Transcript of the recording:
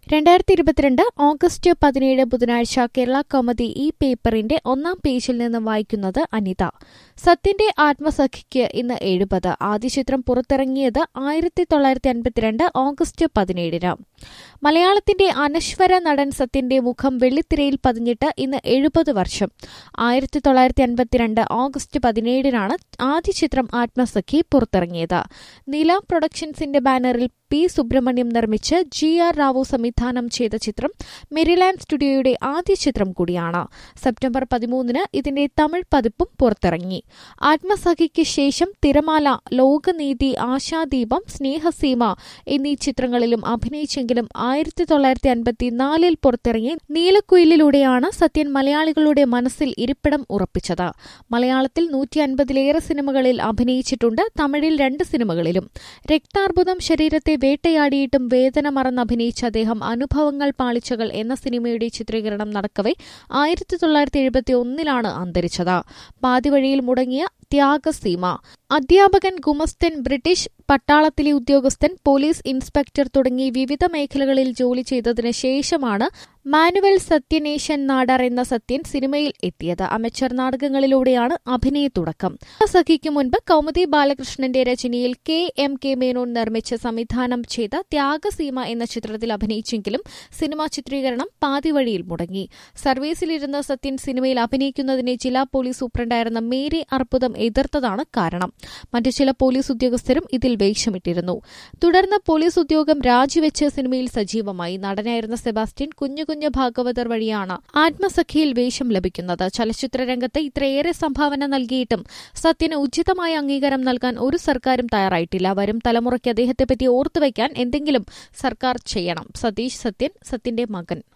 രണ്ടായിരത്തി ഇരുപത്തിരണ്ട് ഓഗസ്റ്റ് പതിനേഴ് ബുധനാഴ്ച കേരള കൗമുദി ഈ പേപ്പറിന്റെ ഒന്നാം പേജിൽ നിന്ന് വായിക്കുന്നത് അനിത സത്യന്റെ ആത്മസഖിക്ക് ഇന്ന് എഴുപത് ആദ്യ ചിത്രം പുറത്തിറങ്ങിയത് ആയിരത്തി തൊള്ളായിരത്തി അൻപത്തിരണ്ട് ഓഗസ്റ്റ് പതിനേഴിന് മലയാളത്തിന്റെ അനശ്വര നടൻ സത്യന്റെ മുഖം വെള്ളിത്തിരയിൽ പതിഞ്ഞിട്ട് ഇന്ന് എഴുപത് വർഷം ആയിരത്തി തൊള്ളായിരത്തി അൻപത്തിരണ്ട് ഓഗസ്റ്റ് പതിനേഴിനാണ് ആദ്യ ചിത്രം ആത്മസഖി പുറത്തിറങ്ങിയത് നീല പ്രൊഡക്ഷൻസിന്റെ ബാനറിൽ പി സുബ്രഹ്മണ്യം നിർമ്മിച്ച് ജി ആർ റാവു സംവിധാനം ചെയ്ത ചിത്രം മെരിലാൻഡ് സ്റ്റുഡിയോയുടെ ആദ്യ ചിത്രം കൂടിയാണ് സെപ്റ്റംബർ പതിമൂന്നിന് ഇതിന്റെ തമിഴ് പതിപ്പും പുറത്തിറങ്ങി ആത്മസഖിക്ക് ശേഷം തിരമാല ലോകനീതി ആശാദീപം സ്നേഹസീമ എന്നീ ചിത്രങ്ങളിലും അഭിനയിച്ചെങ്കിലും ആയിരത്തി തൊള്ളായിരത്തി അൻപത്തിനാലിൽ പുറത്തിറങ്ങി നീലക്കുയിലിലൂടെയാണ് സത്യൻ മലയാളികളുടെ മനസ്സിൽ ഇരിപ്പിടം ഉറപ്പിച്ചത് മലയാളത്തിൽ നൂറ്റി അൻപതിലേറെ സിനിമകളിൽ അഭിനയിച്ചിട്ടുണ്ട് തമിഴിൽ രണ്ട് സിനിമകളിലും രക്താർബുദം ശരീരത്തെ വേട്ടയാടിയിട്ടും വേദന മറന്ന് അഭിനയിച്ച അദ്ദേഹം അനുഭവങ്ങൾ പാളിച്ചകൾ എന്ന സിനിമയുടെ ചിത്രീകരണം നടക്കവെ ആയിരത്തി തൊള്ളായിരത്തി എഴുപത്തി ഒന്നിലാണ് അന്തരിച്ചത് പാതിവഴിയിൽ മുടങ്ങിയ ത്യാഗസീമ അധ്യാപകൻ ഗുമസ്തൻ ബ്രിട്ടീഷ് പട്ടാളത്തിലെ ഉദ്യോഗസ്ഥൻ പോലീസ് ഇൻസ്പെക്ടർ തുടങ്ങി വിവിധ മേഖലകളിൽ ജോലി ചെയ്തതിനു ശേഷമാണ് മാനുവൽ സത്യനേശൻ നാടാർ എന്ന സത്യൻ സിനിമയിൽ എത്തിയത് അമച്ചർ നാടകങ്ങളിലൂടെയാണ് അഭിനയ തുടക്കം സഖിക്ക് മുൻപ് കൗമുദി ബാലകൃഷ്ണന്റെ രചനയിൽ കെ എം കെ മേനോൻ നിർമ്മിച്ച് സംവിധാനം ചെയ്ത ത്യാഗസീമ എന്ന ചിത്രത്തിൽ അഭിനയിച്ചെങ്കിലും സിനിമാ ചിത്രീകരണം പാതിവഴിയിൽ മുടങ്ങി സർവീസിലിരുന്ന സത്യൻ സിനിമയിൽ അഭിനയിക്കുന്നതിനെ ജില്ലാ പോലീസ് സൂപ്രണ്ടായിരുന്ന മേരി അർബുദം എതിർത്തതാണ് കാരണം മറ്റു ചില പോലീസ് ഉദ്യോഗസ്ഥരും ഇതിൽ വേഷമിട്ടിരുന്നു തുടർന്ന് പോലീസ് ഉദ്യോഗം രാജിവെച്ച് സിനിമയിൽ സജീവമായി നടനായിരുന്ന സെബാസ്റ്റ്യൻ കുഞ്ഞു കുഞ്ഞു ഭാഗവതർ വഴിയാണ് ആത്മസഖിയിൽ വേഷം ലഭിക്കുന്നത് ചലച്ചിത്ര രംഗത്ത് ഇത്രയേറെ സംഭാവന നൽകിയിട്ടും സത്യന് ഉചിതമായ അംഗീകാരം നൽകാൻ ഒരു സർക്കാരും തയ്യാറായിട്ടില്ല വരും തലമുറയ്ക്ക് അദ്ദേഹത്തെപ്പറ്റി ഓർത്തുവയ്ക്കാൻ എന്തെങ്കിലും സർക്കാർ ചെയ്യണം സതീഷ് സത്യൻ സത്യന്റെ മകൻ